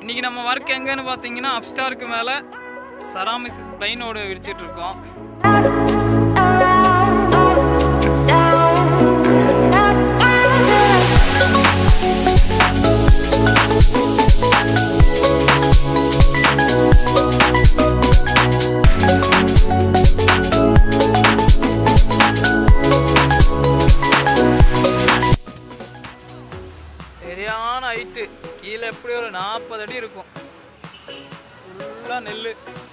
இன்னைக்கு நம்ம ஒர்க் எங்கன்னு பார்த்தீங்கன்னா அப்ஸ்டாருக்கு மேலே சராமிஸ் பிளைனோடு விரிச்சிட்டு இருக்கோம் சரியான ஹைட்டு கீழே எப்படி ஒரு நாற்பது அடி இருக்கும் ஃபுல்லாக நெல்